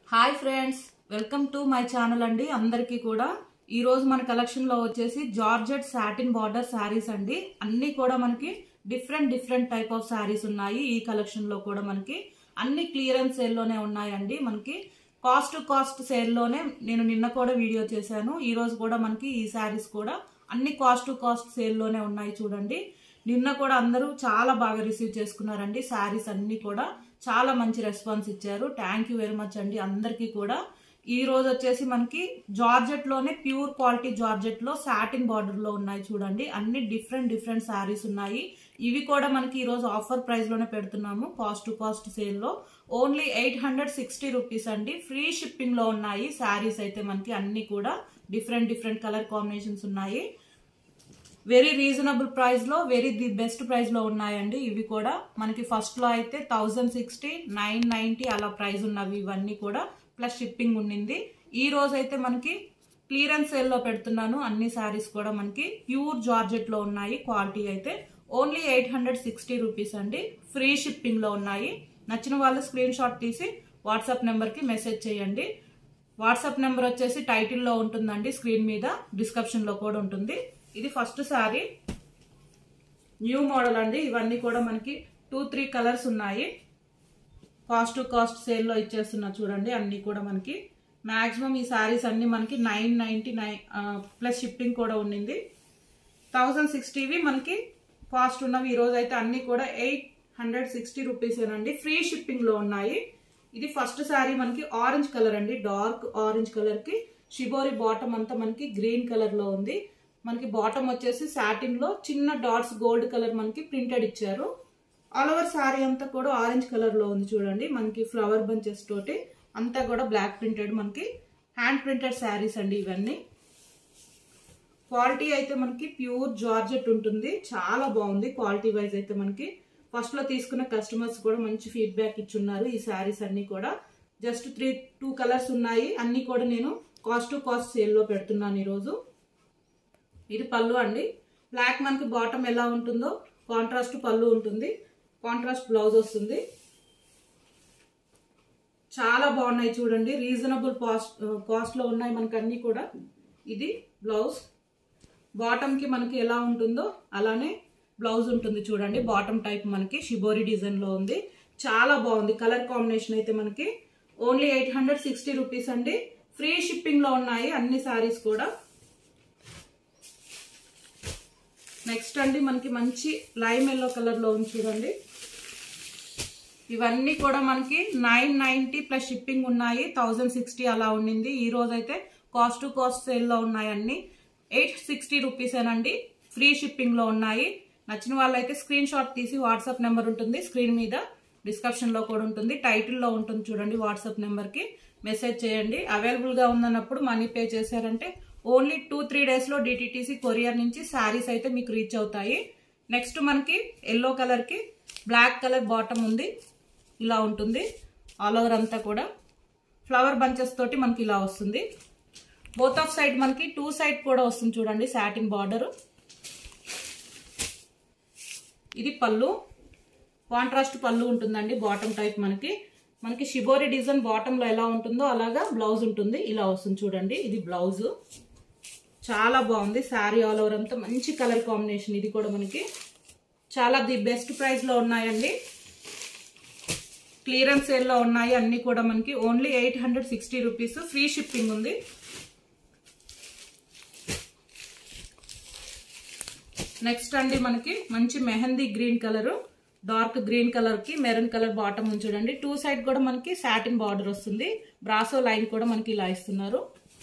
hi friends welcome to my channel అండి అందరికీ కూడా ఈ రోజు మన కలెక్షన్ లో వచ్చేసి జార్జెట్ సాటిన్ బార్డర్ శారీస్ అండి అన్ని కూడా మనకి different different type of saris ఉన్నాయి ఈ కలెక్షన్ లో కూడా మనకి అన్ని క్లియరెన్స్ సేల్ లోనే ఉన్నాయండి మనకి కాస్ట్ టు కాస్ట్ సేల్ లోనే నేను నిన్న కూడా వీడియో చేశాను ఈ రోజు కూడా మనకి ఈ శారీస్ కూడా అన్ని కాస్ట్ టు కాస్ట్ సేల్ లోనే ఉన్నాయి చూడండి నిన్న కూడా అందరూ చాలా బాగా రిసీవ్ చేసుకున్నారండి శారీస్ అన్ని కూడా చాలా మంచి రెస్పాన్స్ ఇచ్చారు థ్యాంక్ యూ వెరీ మచ్ అండి అందరికీ కూడా ఈ రోజు వచ్చేసి మనకి జార్జెట్ లోనే ప్యూర్ క్వాలిటీ జార్జెట్ లో సాటిన్ బార్డర్ లో ఉన్నాయి చూడండి అన్ని డిఫరెంట్ డిఫరెంట్ శారీస్ ఉన్నాయి ఇవి కూడా మనకి ఈ రోజు ఆఫర్ ప్రైస్ లోనే పెడుతున్నాము కాస్ట్ టు కాస్ట్ సేల్ లో only eight hundred sixty rupees అండి ఫ్రీ షిప్పింగ్ లో ఉన్నాయి శారీస్ అయితే మనకి అన్ని కూడా డిఫరెంట్ డిఫరెంట్ కలర్ కాంబినేషన్స్ ఉన్నాయి వెరీ రీజనబుల్ ప్రైస్ లో వెరీ ది బెస్ట్ ప్రైస్ లో ఉన్నాయండి ఇవి కూడా మనకి ఫస్ట్ లో అయితే థౌజండ్ సిక్స్టీ నైన్ నైన్టీ అలా ప్రైస్ ఉన్నవి ఇవన్నీ కూడా ప్లస్ షిప్పింగ్ ఉండింది ఈ రోజు అయితే మనకి క్లియరెన్స్ సేల్ లో పెడుతున్నాను అన్ని శారీస్ కూడా మనకి ప్యూర్ జార్జెట్ లో ఉన్నాయి క్వాలిటీ అయితే only eight hundred sixty rupees అండి ఫ్రీ షిప్పింగ్ లో ఉన్నాయి నచ్చిన వాళ్ళు స్క్రీన్ షాట్ తీసి వాట్సాప్ నెంబర్ కి మెసేజ్ చేయండి వాట్సాప్ నెంబర్ వచ్చేసి టైటిల్లో ఉంటుందండి స్క్రీన్ మీద డిస్క్రిప్షన్ లో కూడా ఉంటుంది ఇది ఫస్ట్ శారీ న్యూ మోడల్ అండి ఇవన్నీ కూడా మనకి టూ త్రీ కలర్స్ ఉన్నాయి కాస్ట్ టు కాస్ట్ సేల్లో ఇచ్చేస్తున్నా చూడండి అన్ని కూడా మనకి మాక్సిమం ఈ శారీస్ అన్ని మనకి nine ninety nine plus shipping కూడా ఉండింది థౌజండ్ సిక్స్టీవి మనకి కాస్ట్ ఉన్నవి ఈ రోజు అయితే అన్ని కూడా ఎయిట్ హండ్రెడ్ సిక్స్టీ రూపీస్ ఏనండి ఫ్రీ షిప్పింగ్ లో ఉన్నాయి ఇది ఫస్ట్ శారీ మనకి ఆరెంజ్ కలర్ అండి డార్క్ ఆరెంజ్ కలర్ కి షిబోరి బాటమ్ అంతా మనకి గ్రీన్ కలర్ లో ఉంది మనకి బాటమ్ వచ్చేసి సాటిన్ లో చిన్న డాట్స్ గోల్డ్ కలర్ మనకి ప్రింటెడ్ ఇచ్చారు ఆల్ ఓవర్ శారీ అంతా కూడా ఆరెంజ్ కలర్ లో ఉంది చూడండి మనకి ఫ్లవర్ బంచెస్ తోటి అంతా కూడా బ్లాక్ ప్రింటెడ్ మనకి హ్యాండ్ ప్రింటెడ్ శారీస్ అండి ఇవన్నీ క్వాలిటీ అయితే మనకి ప్యూర్ జార్జెట్ ఉంటుంది చాలా బాగుంది క్వాలిటీ వైజ్ అయితే మనకి ఫస్ట్ లో తీసుకున్న కస్టమర్స్ కూడా మంచి ఫీడ్బ్యాక్ ఇచ్చున్నారు ఈ శారీస్ అన్ని కూడా జస్ట్ త్రీ టూ కలర్స్ ఉన్నాయి అన్ని కూడా నేను కాస్ట్ టు కాస్ట్ సేల్ లో పెడుతున్నాను ఈరోజు ఇది పళ్ళు అండి బ్లాక్ మనకి బాటమ్ ఎలా ఉంటుందో కాంట్రాస్ట్ పళ్ళు ఉంటుంది కాంట్రాస్ట్ బ్లౌజ్ వస్తుంది చాలా బాగున్నాయి చూడండి రీజనబుల్ కాస్ట్ కాస్ట్ లో ఉన్నాయి మనకి అన్ని కూడా ఇది బ్లౌజ్ బాటమ్ కి మనకి ఎలా ఉంటుందో అలానే బ్లౌజ్ ఉంటుంది చూడండి బాటమ్ టైప్ మనకి షిబోరి డిజైన్ లో ఉంది చాలా బాగుంది కలర్ కాంబినేషన్ అయితే మనకి only eight hundred sixty rupees అండి ఫ్రీ షిప్పింగ్ లో ఉన్నాయి అన్ని సారీస్ కూడా నెక్స్ట్ అండి మనకి మంచి లైమ్ ఎల్లో కలర్ లో ఉంది చూడండి ఇవన్నీ కూడా మనకి నైన్ నైన్టీ ప్లస్ షిప్పింగ్ ఉన్నాయి థౌజండ్ సిక్స్టీ అలా ఉండింది ఈ రోజు అయితే కాస్ట్ టు కాస్ట్ సేల్ లో ఉన్నాయి అన్ని ఎయిట్ సిక్స్టీ రూపీస్ ఏనండి ఫ్రీ షిప్పింగ్ లో ఉన్నాయి నచ్చిన వాళ్ళైతే స్క్రీన్ షాట్ తీసి వాట్సాప్ నెంబర్ ఉంటుంది స్క్రీన్ మీద డిస్క్రిప్షన్ లో కూడా ఉంటుంది టైటిల్లో ఉంటుంది చూడండి వాట్సాప్ నెంబర్ కి మెసేజ్ చేయండి అవైలబుల్ గా ఉందన్నప్పుడు మనీ పే చేశారంటే ఓన్లీ టూ త్రీ డేస్ లో డిటిటిసి కొరియర్ నుంచి శారీస్ అయితే మీకు రీచ్ అవుతాయి నెక్స్ట్ మనకి ఎల్లో కలర్ కి బ్లాక్ కలర్ బాటమ్ ఉంది ఇలా ఉంటుంది ఆల్ ఓవర్ అంతా కూడా ఫ్లవర్ బంచెస్ తోటి మనకి ఇలా వస్తుంది బోత్ ఆఫ్ సైడ్ మనకి టూ సైడ్ కూడా వస్తుంది చూడండి సాటిన్ బార్డర్ ఇది పళ్ళు కాంట్రాస్ట్ పళ్ళు ఉంటుందండి బాటమ్ టైప్ మనకి మనకి షిబోరి డిజైన్ బాటమ్ లో ఎలా ఉంటుందో అలాగా బ్లౌజ్ ఉంటుంది ఇలా వస్తుంది చూడండి ఇది బ్లౌజ్ చాలా బాగుంది శారీ ఆల్ ఓవర్ అంతా మంచి కలర్ కాంబినేషన్ ఇది కూడా మనకి చాలా ది బెస్ట్ ప్రైస్ లో ఉన్నాయండి క్లియరెన్స్ సేల్ లో ఉన్నాయి అన్ని కూడా మనకి only eight hundred sixty rupees free shipping ఉంది నెక్స్ట్ అండి మనకి మంచి mehndi green colour dark green colour కి మెరూన్ కలర్ బాటమ్ చూడండి టూ సైడ్ కూడా మనకి సాటిన్ బార్డర్ వస్తుంది బ్రాసో లైన్ కూడా మనకి ఇలా ఇస్తున్నారు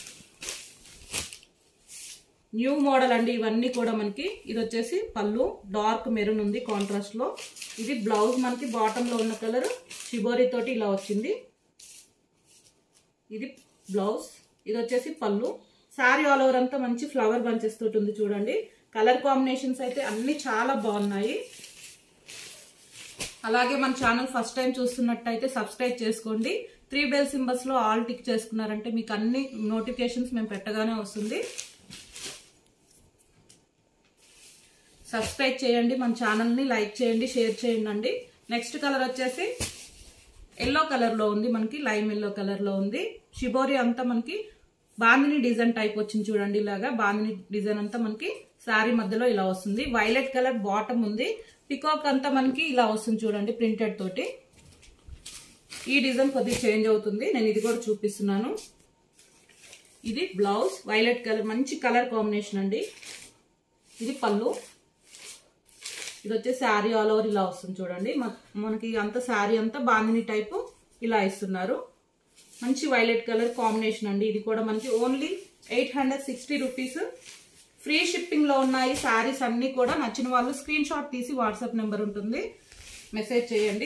న్యూ మోడల్ అండి ఇవన్నీ కూడా మనకి ఇది వచ్చేసి పళ్ళు డార్క్ మెరూన్ ఉంది కాంట్రాస్ట్ లో ఇది బ్లౌజ్ మనకి బాటమ్ లో ఉన్న కలర్ షిబోరి తోటి ఇలా వచ్చింది ఇది బ్లౌజ్ ఇది వచ్చేసి పళ్ళు శారీ ఆల్ ఓవర్ అంతా మంచి ఫ్లవర్ బంచెస్ తోటి ఉంది చూడండి కలర్ కాంబినేషన్స్ అయితే అన్ని చాలా బాగున్నాయి అలాగే మన ఛానల్ ఫస్ట్ టైం చూస్తున్నట్టయితే సబ్స్క్రైబ్ చేసుకోండి త్రీ బెల్ సింబల్స్ లో ఆల్ టిక్ చేసుకున్నారంటే మీకు అన్ని నోటిఫికేషన్స్ మేము పెట్టగానే వస్తుంది సబ్స్క్రైబ్ చేయండి మన ఛానల్ని లైక్ చేయండి షేర్ చేయండి అండి నెక్స్ట్ కలర్ వచ్చేసి ఎల్లో కలర్ లో ఉంది మనకి లైమ్ ఎల్లో కలర్ లో ఉంది షిబోరి అంతా మనకి బాందిని డిజైన్ టైప్ వచ్చింది చూడండి ఇలాగా బాందిని డిజైన్ అంతా మనకి శారీ మధ్యలో ఇలా వస్తుంది వైలెట్ కలర్ బాటమ్ ఉంది పికాక్ అంతా మనకి ఇలా వస్తుంది చూడండి ప్రింటెడ్ తోటి ఈ డిజైన్ కొద్దిగా చేంజ్ అవుతుంది నేను ఇది కూడా చూపిస్తున్నాను ఇది బ్లౌజ్ వైలెట్ కలర్ మంచి కలర్ కాంబినేషన్ అండి ఇది పళ్ళు ఇది వచ్చే శారీ ఆల్ ఓవర్ ఇలా వస్తుంది చూడండి మనకి అంత శారీ అంతా బాందిని టైపు ఇలా ఇస్తున్నారు మంచి వైలెట్ కలర్ కాంబినేషన్ అండి ఇది కూడా మనకి only eight hundred sixty rupees free shipping లో ఉన్నాయి శారీస్ అన్ని కూడా నచ్చిన వాళ్ళు స్క్రీన్ షాట్ తీసి వాట్సాప్ నెంబర్ ఉంటుంది మెసేజ్ చేయండి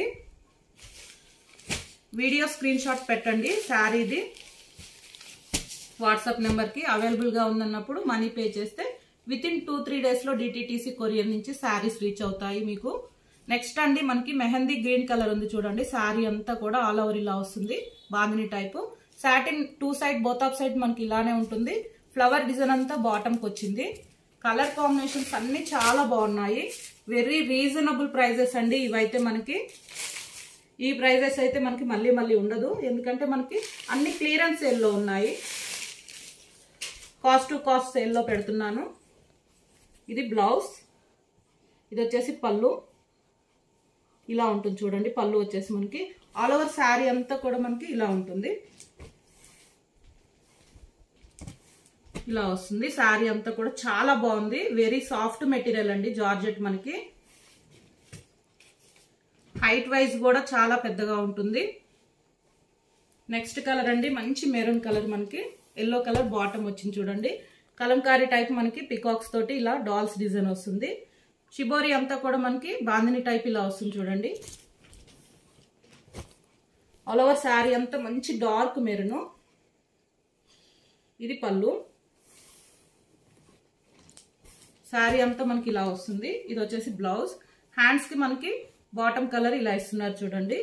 వీడియో స్క్రీన్ షాట్ పెట్టండి శారీది వాట్సాప్ నెంబర్కి అవైలబుల్గా ఉందన్నప్పుడు మనీ పే చేస్తే విత్ ఇన్ టూ త్రీ డేస్లో డిటీటీసీ కొరియర్ నుంచి శారీస్ రీచ్ అవుతాయి మీకు నెక్స్ట్ అండి మనకి మెహందీ గ్రీన్ కలర్ ఉంది చూడండి శారీ అంతా కూడా ఆల్ ఓవర్ ఇలా వస్తుంది bandhani type satin two side both of side మనకి ఇలానే ఉంటుంది ఫ్లవర్ డిజైన్ అంతా బాటంకి వచ్చింది కలర్ కాంబినేషన్స్ అన్ని చాలా బాగున్నాయి వెరీ రీజనబుల్ ప్రైజెస్ అండి ఇవైతే మనకి ఈ ప్రైజెస్ అయితే మనకి మళ్ళీ మళ్ళీ ఉండదు ఎందుకంటే మనకి అన్ని క్లియరెన్స్ సేల్లో ఉన్నాయి కాస్ట్ టు కాస్ట్ సేల్లో పెడుతున్నాను ఇది బ్లౌజ్ ఇది వచ్చేసి పళ్ళు ఇలా ఉంటుంది చూడండి పళ్ళు వచ్చేసి మనకి ఆల్ ఓవర్ శారీ అంతా కూడా మనకి ఇలా ఉంటుంది ఇలా వస్తుంది శారీ అంతా కూడా చాలా బాగుంది వెరీ సాఫ్ట్ మెటీరియల్ అండి జార్జెట్ మనకి హైట్ వైజ్ కూడా చాలా పెద్దగా ఉంటుంది నెక్స్ట్ కలర్ అండి మంచి మెరూన్ కలర్ మనకి ఎల్లో కలర్ బాటమ్ వచ్చింది చూడండి కలంకారీ టైప్ మనకి పికాక్స్ తోటి ఇలా డాల్స్ డిజైన్ వస్తుంది షిబోరి అంతా కూడా మనకి బాందిని టైప్ ఇలా వస్తుంది చూడండి ఆల్ ఓవర్ శారీ అంతా మంచి డార్క్ మెరును ఇది పళ్ళు శారీ అంతా మనకి ఇలా వస్తుంది ఇది వచ్చేసి బ్లౌజ్ హ్యాండ్స్ కి మనకి బాటమ్ కలర్ ఇలా ఇస్తున్నారు చూడండి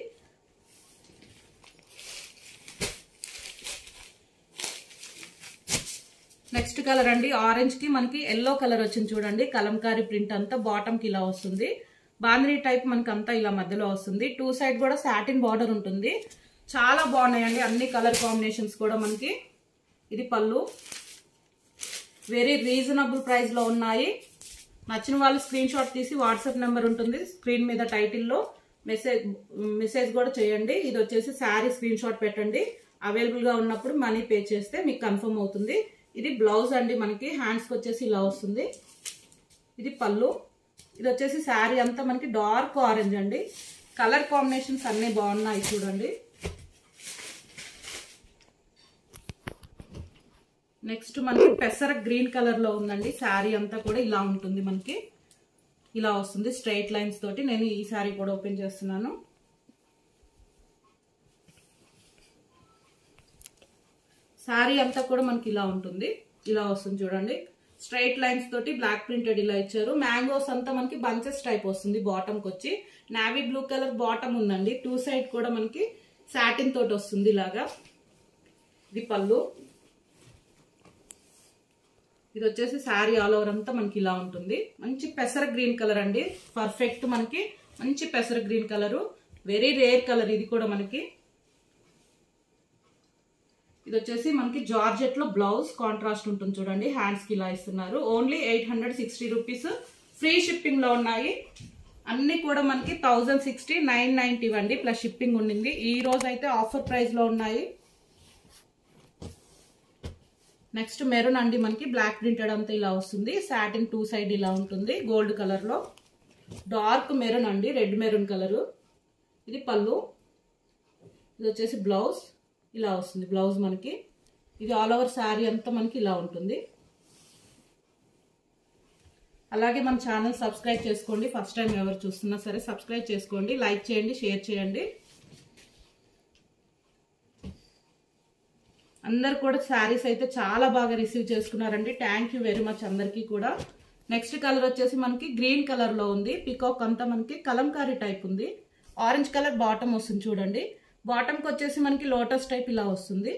నెక్స్ట్ కలర్ అండి ఆరెంజ్ కి మనకి ఎల్లో కలర్ వచ్చింది చూడండి కలంకారీ ప్రింట్ అంతా బాటమ్ కి ఇలా వస్తుంది బాందిని టైప్ మనకి అంతా ఇలా మధ్యలో వస్తుంది టూ సైడ్ కూడా సాటిన్ బార్డర్ ఉంటుంది చాలా బాగున్నాయండి అన్ని కలర్ కాంబినేషన్స్ కూడా మనకి ఇది పళ్ళు వెరీ రీజనబుల్ ప్రైస్ లో ఉన్నాయి నచ్చిన వాళ్ళు స్క్రీన్ షాట్ తీసి వాట్సాప్ నెంబర్ ఉంటుంది స్క్రీన్ మీద టైటిల్లో మెసేజ్ మెసేజ్ కూడా చేయండి ఇది వచ్చేసి శారీ స్క్రీన్ షాట్ పెట్టండి అవైలబుల్ గా ఉన్నప్పుడు మనీ పే చేస్తే మీకు కన్ఫర్మ్ అవుతుంది ఇది బ్లౌజ్ అండి మనకి హ్యాండ్స్ కి వచ్చేసి ఇలా వస్తుంది ఇది పళ్ళు ఇది వచ్చేసి శారీ అంతా మనకి డార్క్ ఆరెంజ్ అండి కలర్ కాంబినేషన్స్ అన్ని బాగున్నాయి చూడండి నెక్స్ట్ మనకి పెసర గ్రీన్ కలర్ లో ఉందండి శారీ అంతా కూడా ఇలా ఉంటుంది మనకి ఇలా వస్తుంది స్ట్రైట్ లైన్స్ తోటి నేను ఈ శారీ కూడా ఓపెన్ చేస్తున్నాను శారీ అంతా కూడా మనకి ఇలా ఉంటుంది ఇలా వస్తుంది చూడండి స్ట్రైట్ లైన్స్ తోటి బ్లాక్ ప్రింటెడ్ ఇలా ఇచ్చారు మ్యాంగోస్ అంతా మనకి బంచెస్ టైప్ వస్తుంది బాటమ్ కి వచ్చి నావీ బ్లూ కలర్ బాటమ్ ఉందండి టూ సైడ్ కూడా మనకి సాటిన్ తోటి వస్తుంది ఇలాగా ఇది పళ్ళు ఇది వచ్చేసి శారీ ఆల్ ఓవర్ అంతా మనకి ఇలా ఉంటుంది మంచి పెసర గ్రీన్ కలర్ అండి పర్ఫెక్ట్ మనకి మంచి పెసర green colour very rare colour ఇది కూడా మనకి ఇది వచ్చేసి మనకి జార్జెట్ లో బ్లౌజ్ కాంట్రాస్ట్ ఉంటుంది చూడండి హ్యాండ్స్ కి ఇలా ఇస్తున్నారు only eight hundred sixty rupees free shipping లో ఉన్నాయి అన్ని కూడా మనకి థౌజండ్ సిక్స్టీ నైన్ నైన్టీ అండి ప్లస్ షిప్పింగ్ ఉండింది ఈ రోజు అయితే ఆఫర్ ప్రైస్ లో ఉన్నాయి నెక్స్ట్ మెరూన్ అండి మనకి బ్లాక్ ప్రింటెడ్ అంతా ఇలా వస్తుంది సాటిన్ టూ సైడ్ ఇలా ఉంటుంది గోల్డ్ కలర్ లో డార్క్ మెరూన్ అండి రెడ్ మెరూన్ కలరు ఇది పళ్ళు ఇది వచ్చేసి బ్లౌజ్ ఇలా వస్తుంది బ్లౌజ్ మనకి ఇది ఆల్ ఓవర్ శారీ అంతా మనకి ఇలా ఉంటుంది అలాగే మన ఛానల్ సబ్స్క్రైబ్ చేసుకోండి ఫస్ట్ టైం ఎవరు చూస్తున్నా సరే సబ్స్క్రైబ్ చేసుకోండి లైక్ చేయండి షేర్ చేయండి అందరు కూడా శారీస్ అయితే చాలా బాగా రిసీవ్ చేసుకున్నారండి థ్యాంక్ యూ వెరీ మచ్ అందరికీ కూడా నెక్స్ట్ కలర్ వచ్చేసి మనకి గ్రీన్ కలర్ లో ఉంది పికాక్ అంతా మనకి కలంకారీ టైప్ ఉంది ఆరెంజ్ కలర్ బాటమ్ వస్తుంది చూడండి బాటమ్ కి వచ్చేసి మనకి లోటస్ టైప్ ఇలా వస్తుంది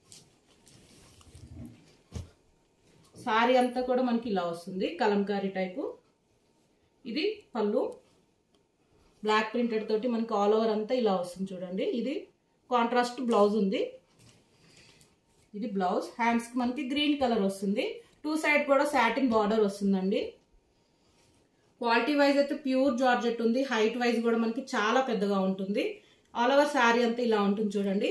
సారీ అంతా కూడా మనకి ఇలా వస్తుంది కలంకారీ టైపు ఇది పళ్ళు బ్లాక్ ప్రింటెడ్ తోటి మనకి ఆల్ ఓవర్ అంతా ఇలా వస్తుంది చూడండి ఇది కాంట్రాస్ట్ బ్లౌజ్ ఉంది ఇది బ్లౌజ్ హ్యాండ్స్ కి మనకి గ్రీన్ కలర్ వస్తుంది టూ సైడ్ కూడా సాటిన్ బార్డర్ వస్తుందండి క్వాలిటీ వైజ్ అయితే ప్యూర్ జార్జెట్ ఉంది హైట్ వైజ్ కూడా మనకి చాలా పెద్దగా ఉంటుంది ఆల్ ఓవర్ శారీ అంతా ఇలా ఉంటుంది చూడండి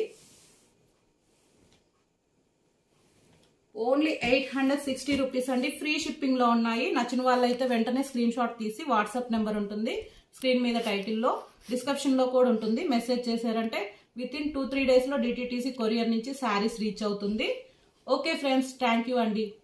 only eight hundred sixty rupees అండి ఫ్రీ షిప్పింగ్ లో ఉన్నాయి నచ్చిన వాళ్ళైతే వెంటనే స్క్రీన్ షాట్ తీసి వాట్సాప్ నెంబర్ ఉంటుంది స్క్రీన్ మీద టైటిల్లో డిస్క్రిప్షన్ లో కూడా ఉంటుంది మెసేజ్ చేశారంటే within two three days లో డిటిటీసీ కొరియర్ నుంచి శారీస్ రీచ్ అవుతుంది ఓకే ఫ్రెండ్స్ థ్యాంక్ యూ అండి